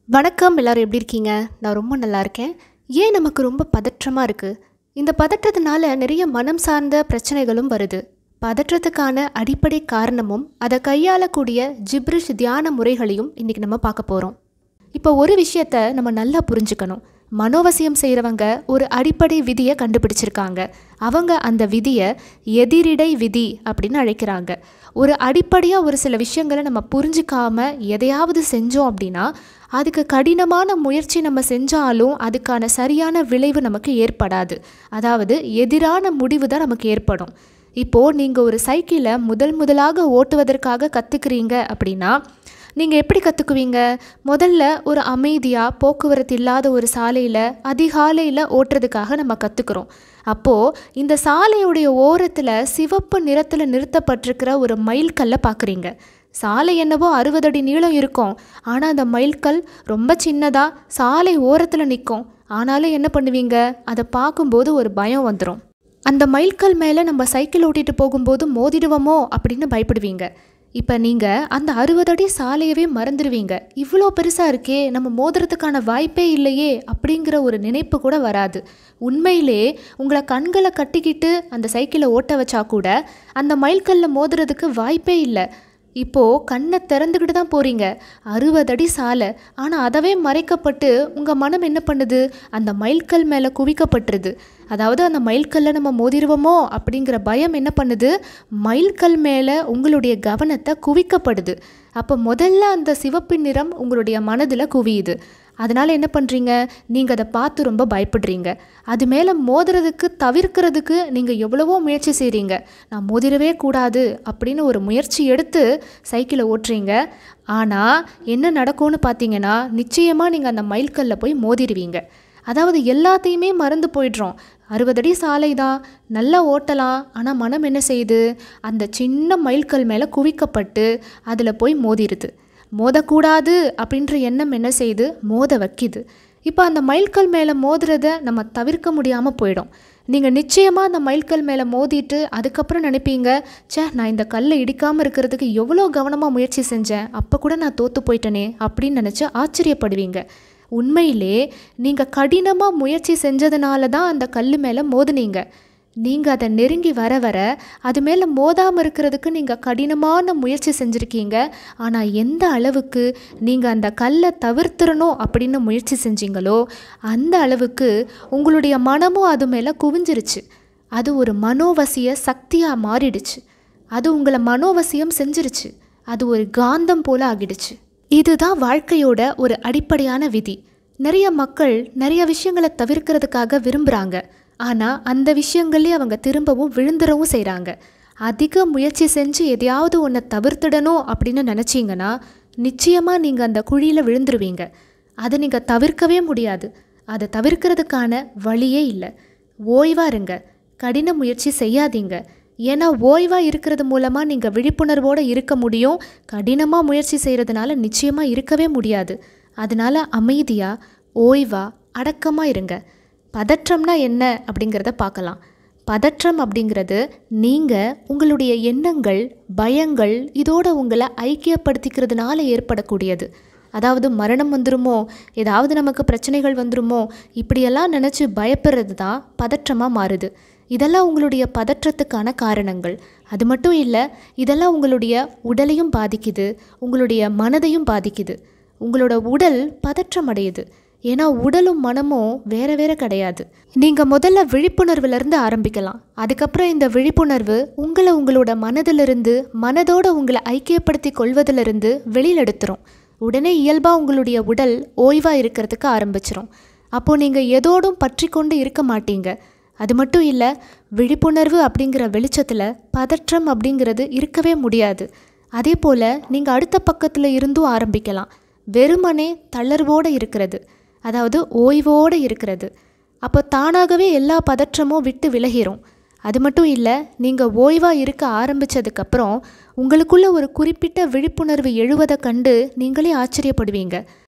வணக்கம் எல்லாரும் எப்படி இருக்கீங்க நான் ரொம்ப நல்லா இருக்கேன் ஏன் நமக்கு ரொம்ப பதற்றமாக இருக்குது இந்த பதற்றத்தினால நிறைய மனம் சார்ந்த பிரச்சனைகளும் வருது பதற்றத்துக்கான அடிப்படை காரணமும் அதை கையாளக்கூடிய ஜிப்ரிஷ் தியான முறைகளையும் இன்றைக்கி நம்ம பார்க்க போகிறோம் இப்போ ஒரு விஷயத்த நம்ம நல்லா புரிஞ்சுக்கணும் மனோவசியம் செய்கிறவங்க ஒரு அடிப்படை விதியை கண்டுபிடிச்சிருக்காங்க அவங்க அந்த விதியை எதிரிடை விதி அப்படின்னு அழைக்கிறாங்க ஒரு அடிப்படையாக ஒரு சில விஷயங்களை நம்ம புரிஞ்சிக்காம எதையாவது செஞ்சோம் அப்படின்னா அதுக்கு கடினமான முயற்சி நம்ம செஞ்சாலும் அதுக்கான சரியான விளைவு நமக்கு ஏற்படாது அதாவது எதிரான முடிவு தான் நமக்கு ஏற்படும் இப்போது நீங்கள் ஒரு சைக்கிளை முதல் முதலாக ஓட்டுவதற்காக கற்றுக்குறீங்க அப்படின்னா நீங்கள் எப்படி கற்றுக்குவீங்க முதல்ல ஒரு அமைதியாக போக்குவரத்து இல்லாத ஒரு சாலையில் அதிகாலையில் ஓட்டுறதுக்காக நம்ம கற்றுக்குறோம் அப்போது இந்த சாலையுடைய ஓரத்தில் சிவப்பு நிறத்தில் நிறுத்தப்பட்டிருக்கிற ஒரு மைல்கல்லை பார்க்குறீங்க சாலை என்னவோ அறுபது அடி நீளம் இருக்கும் ஆனால் அந்த மைல்கல் ரொம்ப சின்னதாக சாலை ஓரத்தில் நிற்கும் ஆனாலும் என்ன பண்ணுவீங்க அதை பார்க்கும்போது ஒரு பயம் வந்துடும் அந்த மைல்கல் மேலே நம்ம சைக்கிள் ஓட்டிகிட்டு போகும்போது மோதிடுவோமோ அப்படின்னு பயப்படுவீங்க இப்போ நீங்கள் அந்த அறுபது அடி சாலையவே மறந்துடுவீங்க இவ்வளோ பெருசாக இருக்கே நம்ம மோதுறதுக்கான வாய்ப்பே இல்லையே அப்படிங்கிற ஒரு நினைப்பு கூட வராது உண்மையிலே உங்களை கண்களை கட்டிக்கிட்டு அந்த சைக்கிளை ஓட்ட வச்சா கூட அந்த மைல்கல்ல மோதுறதுக்கு வாய்ப்பே இல்லை இப்போது கண்ணை திறந்துக்கிட்டு தான் போகிறீங்க அறுபது அடி சாலை ஆனால் அதவே மறைக்கப்பட்டு உங்கள் மனம் என்ன பண்ணுது அந்த மைல்கல் மேலே குவிக்கப்பட்டுருது அதாவது அந்த மைல்கல்ல நம்ம மோதிருவோமோ அப்படிங்கிற பயம் என்ன பண்ணுது மைல்கல் மேலே உங்களுடைய கவனத்தை குவிக்கப்படுது அப்போ முதல்ல அந்த சிவப்பு நிறம் உங்களுடைய மனதில் குவியுது அதனால் என்ன பண்ணுறீங்க நீங்கள் அதை பார்த்து ரொம்ப பயப்படுறீங்க அது மேலே மோதுறதுக்கு தவிர்க்கிறதுக்கு நீங்கள் எவ்வளவோ முயற்சி செய்கிறீங்க நான் மோதிரவே கூடாது அப்படின்னு ஒரு முயற்சி எடுத்து சைக்கிளை ஓட்டுறீங்க ஆனால் என்ன நடக்கும்னு பார்த்தீங்கன்னா நிச்சயமாக நீங்கள் அந்த மைல்கல்ல போய் மோதிடுவீங்க அதாவது எல்லாத்தையுமே மறந்து போயிடுறோம் அறுபது அடி சாலை தான் நல்லா ஓட்டலாம் ஆனால் மனம் என்ன செய்யுது அந்த சின்ன மைல்கல் மேலே குவிக்கப்பட்டு அதில் போய் மோதிடுது மோதக்கூடாது அப்படின்ற எண்ணம் என்ன செய்யுது மோத வைக்கிது இப்போ அந்த மைல்கல் மேலே மோதுறத நம்ம தவிர்க்க முடியாமல் போயிடும் நீங்கள் நிச்சயமாக அந்த மைல்கல் மேலே மோதிட்டு அதுக்கப்புறம் நினைப்பீங்க ச்சே நான் இந்த கல்லை இடிக்காமல் இருக்கிறதுக்கு எவ்வளோ கவனமாக முயற்சி செஞ்சேன் அப்போ கூட நான் தோற்று போயிட்டனே அப்படின்னு நினச்சி ஆச்சரியப்படுவீங்க உண்மையிலே நீங்கள் கடினமாக முயற்சி செஞ்சதுனால தான் அந்த கல் மேலே மோதுனீங்க நீங்கள் அதை நெருங்கி வர வர அது மேலே மோதாமல் இருக்கிறதுக்கு நீங்கள் கடினமான முயற்சி செஞ்சுருக்கீங்க ஆனால் எந்த அளவுக்கு நீங்கள் அந்த கல்லை தவிர்த்துறணும் அப்படின்னு முயற்சி செஞ்சீங்களோ அந்த அளவுக்கு உங்களுடைய மனமும் அது மேலே குவிஞ்சிருச்சு அது ஒரு மனோவசிய சக்தியாக மாறிடுச்சு அது உங்களை மனோவசியம் செஞ்சிருச்சு அது ஒரு காந்தம் போல ஆகிடுச்சு இதுதான் வாழ்க்கையோட ஒரு அடிப்படையான விதி நிறைய மக்கள் நிறைய விஷயங்களை தவிர்க்கிறதுக்காக விரும்புகிறாங்க ஆனால் அந்த விஷயங்களே அவங்க திரும்பவும் விழுந்துடவும் செய்கிறாங்க அதிக முயற்சி செஞ்சு எதையாவது ஒன்றை தவிர்த்திடணும் அப்படின்னு நினச்சிங்கன்னா நிச்சயமாக நீங்கள் அந்த குழியில் விழுந்துருவீங்க அதை நீங்கள் தவிர்க்கவே முடியாது அதை தவிர்க்கிறதுக்கான வழியே இல்லை ஓய்வாக இருங்க கடின முயற்சி செய்யாதீங்க ஏன்னா ஓய்வாக இருக்கிறது மூலமாக நீங்கள் விழிப்புணர்வோடு இருக்க முடியும் கடினமாக முயற்சி செய்கிறதுனால நிச்சயமாக இருக்கவே முடியாது அதனால் அமைதியாக ஓய்வாக அடக்கமாக இருங்க பதற்றம்னா என்ன அப்படிங்கிறத பார்க்கலாம் பதற்றம் அப்படிங்கிறது நீங்கள் உங்களுடைய எண்ணங்கள் பயங்கள் இதோட உங்களை ஐக்கியப்படுத்திக்கிறதுனால ஏற்படக்கூடியது அதாவது மரணம் வந்துருமோ ஏதாவது நமக்கு பிரச்சனைகள் வந்துருமோ இப்படியெல்லாம் நினச்சி பயப்படுறது தான் பதற்றமாக மாறுது இதெல்லாம் உங்களுடைய பதற்றத்துக்கான காரணங்கள் அது மட்டும் இல்லை இதெல்லாம் உங்களுடைய உடலையும் பாதிக்குது உங்களுடைய மனதையும் பாதிக்குது உங்களோட உடல் பதற்றம் அடையுது ஏன்னா உடலும் மனமும் வேற வேற கிடையாது நீங்கள் முதல்ல விழிப்புணர்வுலேருந்து ஆரம்பிக்கலாம் அதுக்கப்புறம் இந்த விழிப்புணர்வு உங்களை உங்களோட மனதிலிருந்து மனதோட உங்களை ஐக்கியப்படுத்தி கொள்வதிலிருந்து வெளியில் எடுத்துரும் உடனே இயல்பாக உங்களுடைய உடல் ஓய்வாக இருக்கிறதுக்கு ஆரம்பிச்சிரும் அப்போது நீங்கள் எதோடும் பற்றி கொண்டு இருக்க மாட்டீங்க அது மட்டும் இல்லை விழிப்புணர்வு அப்படிங்கிற வெளிச்சத்தில் பதற்றம் அப்படிங்கிறது இருக்கவே முடியாது அதே போல் நீங்கள் அடுத்த பக்கத்தில் இருந்தும் ஆரம்பிக்கலாம் வெறுமனே தளர்வோடு இருக்கிறது அதாவது ஓய்வோடு இருக்கிறது அப்போ தானாகவே எல்லா பதற்றமும் விட்டு விலகிரும் அது மட்டும் இல்லை நீங்கள் ஓய்வாக இருக்க ஆரம்பித்ததுக்கப்புறம் உங்களுக்குள்ள ஒரு குறிப்பிட்ட விழிப்புணர்வு எழுவதை கண்டு நீங்களே ஆச்சரியப்படுவீங்க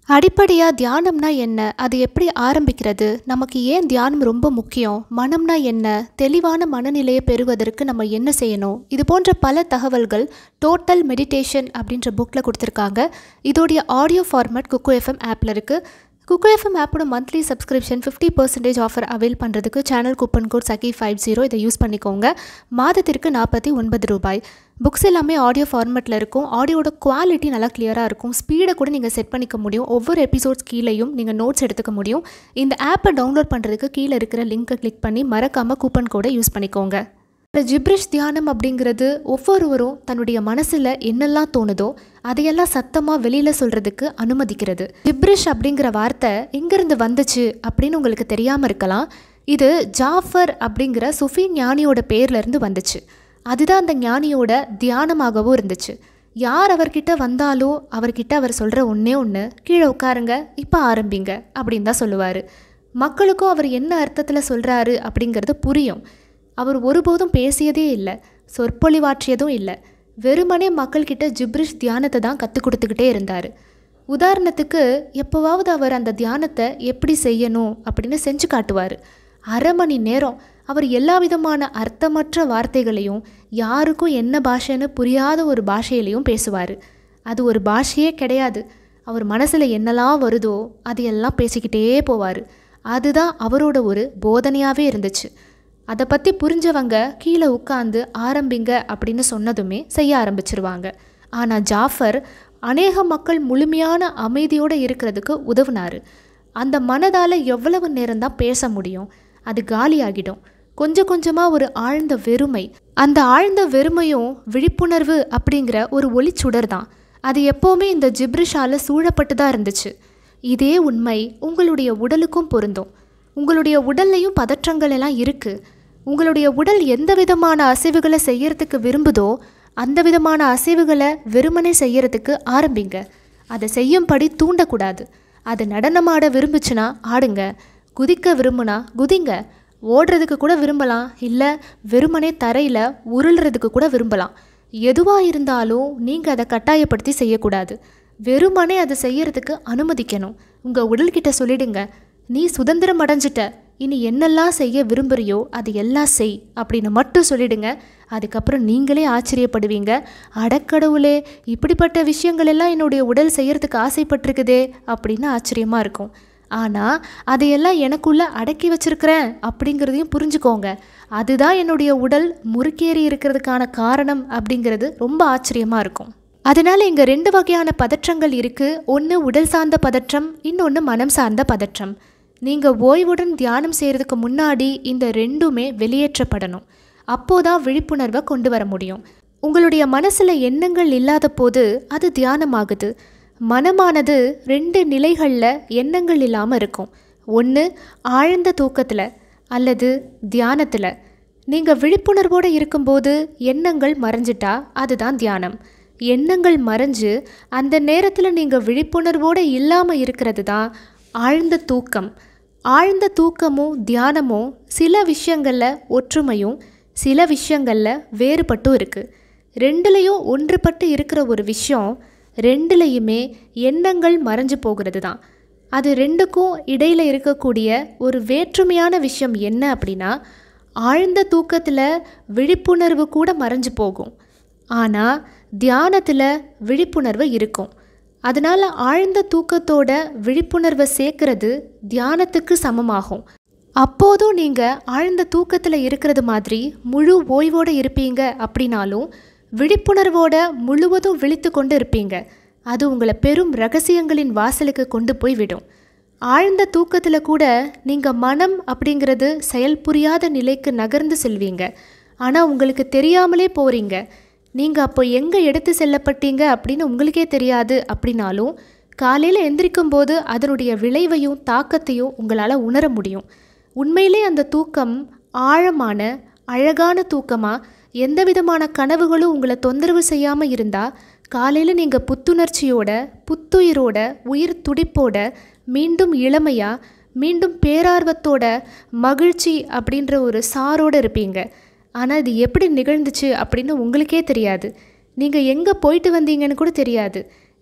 அடிப்படையாக தியானம்னா என்ன அது எப்படி ஆரம்பிக்கிறது நமக்கு ஏன் தியானம் ரொம்ப முக்கியம் மனம்னா என்ன தெளிவான மனநிலையை பெறுவதற்கு நம்ம என்ன செய்யணும் இது போன்ற பல தகவல்கள் டோட்டல் மெடிடேஷன் அப்படின்ற புக்கில் கொடுத்துருக்காங்க இதோடைய ஆடியோ ஃபார்மேட் குக்கோ எஃப்எம் ஆப்பில் இருக்குது குக்கோ எஃப்எம் ஆப்போட monthly subscription fifty percentage offer avail பண்ணுறதுக்கு channel coupon code Sakhi five zero இதை யூஸ் பண்ணிக்கோங்க மாதத்திற்கு நாற்பத்தி ஒன்பது ரூபாய் புக்ஸ் எல்லாமே ஆடியோ ஃபார்மேட்டில் இருக்கும் ஆடியோட குவாலிட்டி நல்லா கிளியராக இருக்கும் ஸ்பீடை கூட நீங்கள் செட் பண்ணிக்க முடியும் ஒவ்வொரு எபிசோட்ஸ் கீழேயும் நீங்கள் நோட்ஸ் எடுத்துக்க முடியும் இந்த ஆப்பை டவுன்லோட் பண்ணுறதுக்கு கீழே இருக்கிற லிங்க்கை கிளிக் பண்ணி மறக்காமல் கூப்பன் கோடை யூஸ் பண்ணிக்கோங்க இந்த ஜிப்ரிஷ் தியானம் அப்படிங்கிறது ஒவ்வொருவரும் தன்னுடைய மனசில் என்னெல்லாம் தோணுதோ அதையெல்லாம் சத்தமாக வெளியில் சொல்கிறதுக்கு அனுமதிக்கிறது ஜிப்ரிஷ் அப்படிங்கிற வார்த்தை எங்கேருந்து வந்துச்சு அப்படின்னு உங்களுக்கு தெரியாமல் இருக்கலாம் இது ஜாஃபர் அப்படிங்கிற சுஃபி ஞானியோட பேர்லேருந்து வந்துச்சு அதுதான் அந்த ஞானியோட தியானமாகவும் இருந்துச்சு யார் அவர்கிட்ட வந்தாலோ அவர்கிட்ட அவர் சொல்கிற ஒன்றே ஒன்று கீழே உட்காருங்க இப்போ ஆரம்பிங்க அப்படின்னு தான் சொல்லுவார் மக்களுக்கும் அவர் என்ன அர்த்தத்தில் சொல்கிறாரு அப்படிங்கிறது புரியும் அவர் ஒருபோதும் பேசியதே இல்லை சொற்பொழிவாற்றியதும் இல்லை வெறுமனே மக்கள்கிட்ட ஜிப்ரிஷ் தியானத்தை தான் கற்றுக் கொடுத்துக்கிட்டே இருந்தார் உதாரணத்துக்கு எப்போவாவது அவர் அந்த தியானத்தை எப்படி செய்யணும் அப்படின்னு செஞ்சு காட்டுவார் அரை மணி நேரம் அவர் எல்லா விதமான அர்த்தமற்ற வார்த்தைகளையும் யாருக்கும் என்ன பாஷைன்னு புரியாத ஒரு பாஷையிலையும் பேசுவார் அது ஒரு பாஷையே கிடையாது அவர் மனசில் என்னெல்லாம் வருதோ அதையெல்லாம் பேசிக்கிட்டே போவார் அதுதான் அவரோட ஒரு போதனையாகவே இருந்துச்சு அதை பற்றி புரிஞ்சவங்க கீழே உட்காந்து ஆரம்பிங்க அப்படின்னு சொன்னதுமே செய்ய ஆரம்பிச்சிருவாங்க ஆனால் ஜாஃபர் அநேக மக்கள் முழுமையான அமைதியோடு இருக்கிறதுக்கு உதவுனார் அந்த மனதால் எவ்வளவு நேரம்தான் பேச முடியும் அது காலியாகிடும் கொஞ்சம் கொஞ்சமாக ஒரு ஆழ்ந்த வெறுமை அந்த ஆழ்ந்த வெறுமையும் விழிப்புணர்வு அப்படிங்கிற ஒரு ஒளிச்சுடர் தான் அது எப்போவுமே இந்த ஜிப்ரிஷால் சூழப்பட்டு தான் இருந்துச்சு இதே உண்மை உங்களுடைய உடலுக்கும் பொருந்தும் உங்களுடைய உடல்லையும் பதற்றங்கள் எல்லாம் இருக்குது உங்களுடைய உடல் எந்த விதமான அசைவுகளை செய்யறதுக்கு விரும்புதோ அந்த விதமான அசைவுகளை வெறுமனே செய்யறதுக்கு ஆரம்பிங்க அதை செய்யும்படி தூண்டக்கூடாது அது நடனமாட விரும்புச்சுன்னா ஆடுங்க குதிக்க விரும்புனா குதிங்க ஓடுறதுக்கு கூட விரும்பலாம் இல்லை வெறுமனே தரையில் உருள்றதுக்கு கூட விரும்பலாம் எதுவாக இருந்தாலும் நீங்கள் அதை கட்டாயப்படுத்தி செய்யக்கூடாது வெறுமனே அதை செய்யறதுக்கு அனுமதிக்கணும் உங்கள் உடல்கிட்ட சொல்லிடுங்க நீ சுதந்திரம் அடைஞ்சிட்ட இனி என்னெல்லாம் செய்ய விரும்புகிறியோ அது எல்லாம் செய் அப்படின்னு மட்டும் சொல்லிடுங்க அதுக்கப்புறம் நீங்களே ஆச்சரியப்படுவீங்க அடக்கடவுளே இப்படிப்பட்ட விஷயங்கள் எல்லாம் என்னுடைய உடல் செய்யறதுக்கு ஆசைப்பட்டிருக்குதே அப்படின்னு ஆச்சரியமாக இருக்கும் ஆனால் அதையெல்லாம் எனக்குள்ளே அடக்கி வச்சிருக்கிறேன் அப்படிங்கிறதையும் புரிஞ்சுக்கோங்க அதுதான் என்னுடைய உடல் முறுக்கேறி இருக்கிறதுக்கான காரணம் அப்படிங்கிறது ரொம்ப ஆச்சரியமாக இருக்கும் அதனால் இங்கே ரெண்டு வகையான பதற்றங்கள் இருக்குது ஒன்று உடல் சார்ந்த பதற்றம் இன்னொன்று மனம் சார்ந்த பதற்றம் நீங்கள் ஓய்வுடன் தியானம் செய்கிறதுக்கு முன்னாடி இந்த ரெண்டுமே வெளியேற்றப்படணும் அப்போதான் விழிப்புணர்வை கொண்டு வர முடியும் உங்களுடைய மனசில் எண்ணங்கள் இல்லாத போது அது தியானமாகுது மனமானது ரெண்டு நிலைகளில் எண்ணங்கள் இல்லாமல் இருக்கும் ஒன்று ஆழ்ந்த தூக்கத்தில் அல்லது தியானத்தில் நீங்கள் விழிப்புணர்வோடு இருக்கும்போது எண்ணங்கள் மறைஞ்சிட்டா அதுதான் தியானம் எண்ணங்கள் மறைஞ்சு அந்த நேரத்தில் நீங்கள் விழிப்புணர்வோடு இல்லாமல் இருக்கிறது தான் ஆழ்ந்த தூக்கம் ஆழ்ந்த தூக்கமும் தியானமும் சில விஷயங்களில் ஒற்றுமையும் சில விஷயங்களில் வேறுபட்டும் இருக்குது ரெண்டுலேயும் ஒன்றுபட்டு இருக்கிற ஒரு விஷயம் ரெண்டுலேயுமே எண்ணங்கள் மறைஞ்சு போகிறது தான் அது ரெண்டுக்கும் இடையில் இருக்கக்கூடிய ஒரு வேற்றுமையான விஷயம் என்ன அப்படின்னா ஆழ்ந்த தூக்கத்தில் விழிப்புணர்வு கூட மறைஞ்சு போகும் ஆனால் தியானத்தில் விழிப்புணர்வு இருக்கும் அதனால் ஆழ்ந்த தூக்கத்தோட விழிப்புணர்வை சேர்க்கறது தியானத்துக்கு சமமாகும் அப்போதும் நீங்கள் ஆழ்ந்த தூக்கத்தில் இருக்கிறது மாதிரி முழு ஓய்வோடு இருப்பீங்க அப்படின்னாலும் விழிப்புணர்வோட முழுவதும் விழித்து கொண்டு இருப்பீங்க அது உங்களை பெரும் ரகசியங்களின் வாசலுக்கு கொண்டு போய் விடும் ஆழ்ந்த தூக்கத்தில் கூட நீங்கள் மனம் அப்படிங்கிறது செயல் புரியாத நிலைக்கு நகர்ந்து செல்வீங்க ஆனால் உங்களுக்கு தெரியாமலே போகிறீங்க நீங்கள் அப்போ எங்கே எடுத்து செல்லப்பட்டீங்க அப்படின்னு உங்களுக்கே தெரியாது அப்படின்னாலும் காலையில் எந்திரிக்கும் போது அதனுடைய விளைவையும் தாக்கத்தையும் உங்களால் உணர முடியும் உண்மையிலே அந்த தூக்கம் ஆழமான அழகான தூக்கமாக எந்த விதமான கனவுகளும் உங்களை தொந்தரவு செய்யாமல் இருந்தால் காலையில் நீங்கள் புத்துணர்ச்சியோட புத்துயிரோட உயிர் துடிப்போட மீண்டும் இளமையாக மீண்டும் பேரார்வத்தோட மகிழ்ச்சி அப்படின்ற ஒரு சாரோடு இருப்பீங்க ஆனால் இது எப்படி நிகழ்ந்துச்சு அப்படின்னு உங்களுக்கே தெரியாது நீங்கள் எங்கே போயிட்டு வந்தீங்கன்னு கூட தெரியாது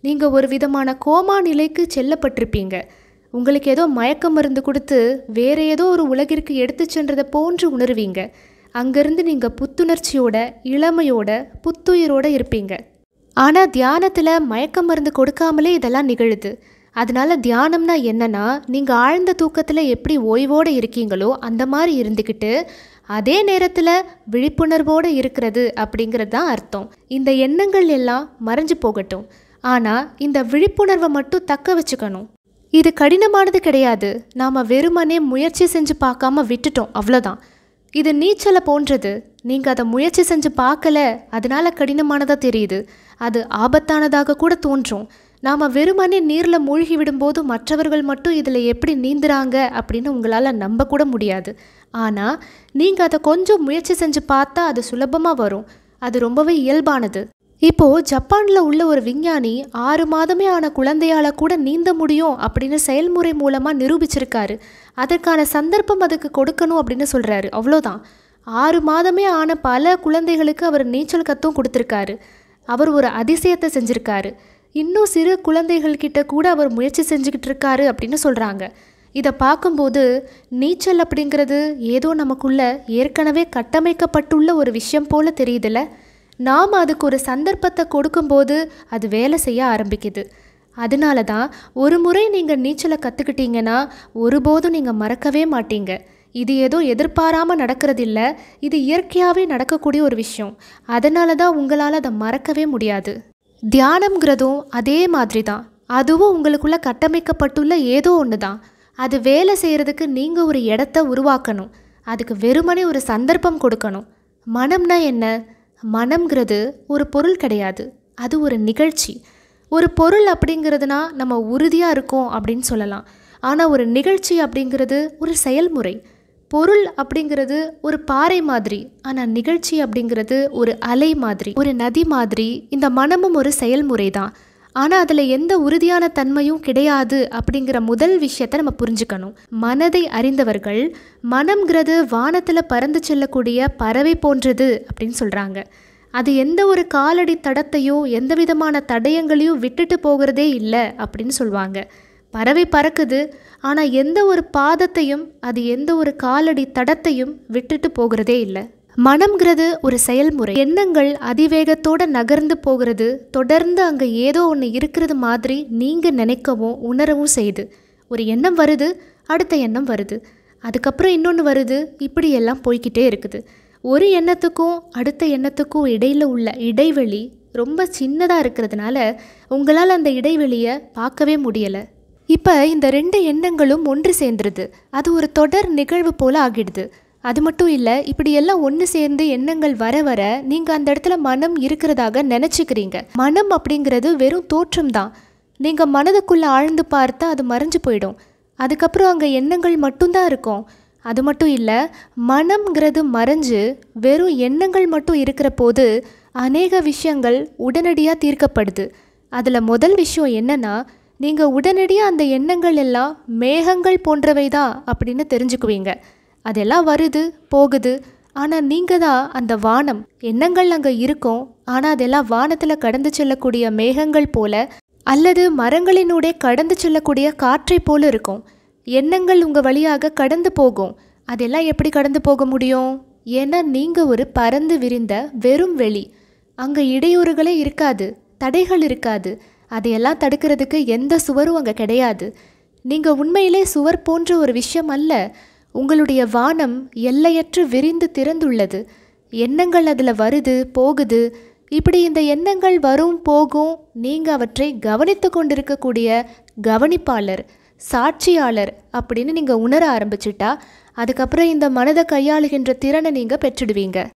நீங்கள் ஒரு விதமான கோமா நிலைக்கு செல்லப்பட்டிருப்பீங்க உங்களுக்கு ஏதோ மயக்க மருந்து கொடுத்து வேற ஏதோ ஒரு உலகிற்கு எடுத்து சென்றதை போன்று உணர்வீங்க அங்கேருந்து நீங்கள் புத்துணர்ச்சியோட இளமையோட புத்துயிரோட இருப்பீங்க ஆனால் தியானத்தில் மயக்க மருந்து கொடுக்காமலே இதெல்லாம் நிகழுது அதனால தியானம்னா என்னன்னா நீங்கள் ஆழ்ந்த தூக்கத்தில் எப்படி ஓய்வோடு இருக்கீங்களோ அந்த மாதிரி இருந்துக்கிட்டு அதே நேரத்தில் விழிப்புணர்வோடு இருக்கிறது அப்படிங்கிறது தான் அர்த்தம் இந்த எண்ணங்கள் எல்லாம் மறைஞ்சு போகட்டும் ஆனால் இந்த விழிப்புணர்வை மட்டும் தக்க வச்சுக்கணும் இது கடினமானது கிடையாது நாம் வெறுமனே முயற்சி செஞ்சு பார்க்காம விட்டுட்டோம் அவ்வளோதான் இது நீச்சலை போன்றது நீங்கள் அதை முயற்சி செஞ்சு பார்க்கல அதனால கடினமானதாக தெரியுது அது ஆபத்தானதாக கூட தோன்றும் நாம் வெறுமனே நீரில் மூழ்கி விடும்போது மற்றவர்கள் மட்டும் இதில் எப்படி நீந்துறாங்க அப்படின்னு உங்களால் நம்ப கூட முடியாது ஆனால் நீங்கள் அதை கொஞ்சம் முயற்சி செஞ்சு பார்த்தா அது சுலபமாக வரும் அது ரொம்பவே இயல்பானது இப்போது ஜப்பானில் உள்ள ஒரு விஞ்ஞானி ஆறு மாதமே ஆன குழந்தையால் கூட நீந்த முடியும் அப்படின்னு செயல்முறை மூலமாக நிரூபிச்சிருக்காரு அதற்கான சந்தர்ப்பம் அதுக்கு கொடுக்கணும் அப்படின்னு சொல்கிறாரு அவ்வளோதான் ஆறு மாதமே ஆன பல குழந்தைகளுக்கு அவர் நீச்சல் கத்தும் கொடுத்துருக்காரு அவர் ஒரு அதிசயத்தை செஞ்சுருக்காரு இன்னும் சிறு குழந்தைகள் கிட்ட கூட அவர் முயற்சி செஞ்சுக்கிட்டு இருக்காரு அப்படின்னு சொல்கிறாங்க இதை பார்க்கும்போது நீச்சல் அப்படிங்கிறது ஏதோ நமக்குள்ள ஏற்கனவே கட்டமைக்கப்பட்டுள்ள ஒரு விஷயம் போல தெரியுதுல்ல நாம் அதுக்கு ஒரு சந்தர்ப்பத்தை கொடுக்கும்போது அது வேலை செய்ய ஆரம்பிக்குது அதனால தான் ஒரு முறை நீங்கள் நீச்சலை கற்றுக்கிட்டீங்கன்னா ஒருபோதும் நீங்கள் மறக்கவே மாட்டீங்க இது ஏதோ எதிர்பாராமல் நடக்கிறதில்ல இது இயற்கையாகவே நடக்கக்கூடிய ஒரு விஷயம் அதனால தான் உங்களால் அதை மறக்கவே முடியாது தியானம்ங்கிறதும் அதே மாதிரி தான் அதுவும் உங்களுக்குள்ள கட்டமைக்கப்பட்டுள்ள ஏதோ ஒன்று தான் அது வேலை செய்கிறதுக்கு நீங்கள் ஒரு இடத்த உருவாக்கணும் அதுக்கு வெறுமனே ஒரு சந்தர்ப்பம் கொடுக்கணும் மனம்னா என்ன மனம்ங்கிறது ஒரு பொருள் கிடையாது அது ஒரு நிகழ்ச்சி ஒரு பொருள் அப்படிங்கிறதுனா நம்ம உறுதியாக இருக்கோம் அப்படின்னு சொல்லலாம் ஆனால் ஒரு நிகழ்ச்சி அப்படிங்கிறது ஒரு செயல்முறை பொருள் அப்படிங்கிறது ஒரு பாறை மாதிரி ஆனால் நிகழ்ச்சி அப்படிங்கிறது ஒரு அலை மாதிரி ஒரு நதி மாதிரி இந்த மனமும் ஒரு செயல்முறை தான் ஆனால் அதில் எந்த உறுதியான தன்மையும் கிடையாது அப்படிங்கிற முதல் விஷயத்தை நம்ம புரிஞ்சுக்கணும் மனதை அறிந்தவர்கள் மனம்ங்கிறது வானத்தில் பறந்து செல்லக்கூடிய பறவை போன்றது அப்படின்னு சொல்கிறாங்க அது எந்த ஒரு காலடி தடத்தையோ எந்த விதமான தடயங்களையும் விட்டுட்டு போகிறதே இல்லை அப்படின்னு சொல்லுவாங்க பறவை பறக்குது ஆனால் எந்த ஒரு பாதத்தையும் அது எந்த ஒரு காலடி தடத்தையும் விட்டுட்டு போகிறதே இல்லை மனம்ங்கிறது ஒரு செயல்முறை எண்ணங்கள் அதிவேகத்தோட நகர்ந்து போகிறது தொடர்ந்து அங்கே ஏதோ ஒன்று இருக்கிறது மாதிரி நீங்கள் நினைக்கவும் உணரவும் செய்யுது ஒரு எண்ணம் வருது அடுத்த எண்ணம் வருது அதுக்கப்புறம் இன்னொன்று வருது இப்படி எல்லாம் போய்க்கிட்டே இருக்குது ஒரு எண்ணத்துக்கும் அடுத்த எண்ணத்துக்கும் இடையில் உள்ள இடைவெளி ரொம்ப சின்னதாக இருக்கிறதுனால உங்களால் அந்த இடைவெளியை பார்க்கவே முடியலை இப்போ இந்த ரெண்டு எண்ணங்களும் ஒன்று சேர்ந்துருது அது ஒரு தொடர் நிகழ்வு போல் ஆகிடுது அது மட்டும் இல்லை இப்படி எல்லாம் ஒன்று சேர்ந்து எண்ணங்கள் வர வர நீங்கள் அந்த இடத்துல மனம் இருக்கிறதாக நினச்சிக்கிறீங்க மனம் அப்படிங்கிறது வெறும் தோற்றம் தான் நீங்கள் மனதுக்குள்ளே ஆழ்ந்து பார்த்தா அது மறைஞ்சு போயிடும் அதுக்கப்புறம் அங்கே எண்ணங்கள் மட்டும்தான் இருக்கும் அது மட்டும் இல்லை மனம்ங்கிறது மறைஞ்சு வெறும் எண்ணங்கள் மட்டும் இருக்கிற போது அநேக விஷயங்கள் உடனடியாக தீர்க்கப்படுது அதில் முதல் விஷயம் என்னன்னா நீங்கள் உடனடியாக அந்த எண்ணங்கள் எல்லாம் மேகங்கள் போன்றவை தான் அப்படின்னு தெரிஞ்சுக்குவீங்க அதெல்லாம் வருது போகுது ஆனால் நீங்கள் தான் அந்த வானம் எண்ணங்கள் அங்கே இருக்கும் ஆனால் அதெல்லாம் வானத்தில் கடந்து செல்லக்கூடிய மேகங்கள் போல அல்லது மரங்களினூடே கடந்து செல்லக்கூடிய காற்றை போல இருக்கும் எண்ணங்கள் உங்கள் வழியாக கடந்து போகும் அதெல்லாம் எப்படி கடந்து போக முடியும் ஏன்னா நீங்கள் ஒரு பறந்து விரிந்த வெறும் வெளி அங்கே இடையூறுகளே இருக்காது தடைகள் இருக்காது அதையெல்லாம் தடுக்கிறதுக்கு எந்த சுவரும் அங்கே கிடையாது நீங்கள் உண்மையிலே சுவர் போன்ற ஒரு விஷயம் அல்ல உங்களுடைய வானம் எல்லையற்று விரிந்து திறந்துள்ளது எண்ணங்கள் அதில் வருது போகுது இப்படி இந்த எண்ணங்கள் வரும் போகும் நீங்கள் அவற்றை கவனித்து கொண்டிருக்கக்கூடிய கவனிப்பாளர் சாட்சியாளர் அப்படின்னு நீங்கள் உணர ஆரம்பிச்சிட்டா அதுக்கப்புறம் இந்த மனதை கையாளுகின்ற திறனை நீங்கள் பெற்றுடுவீங்க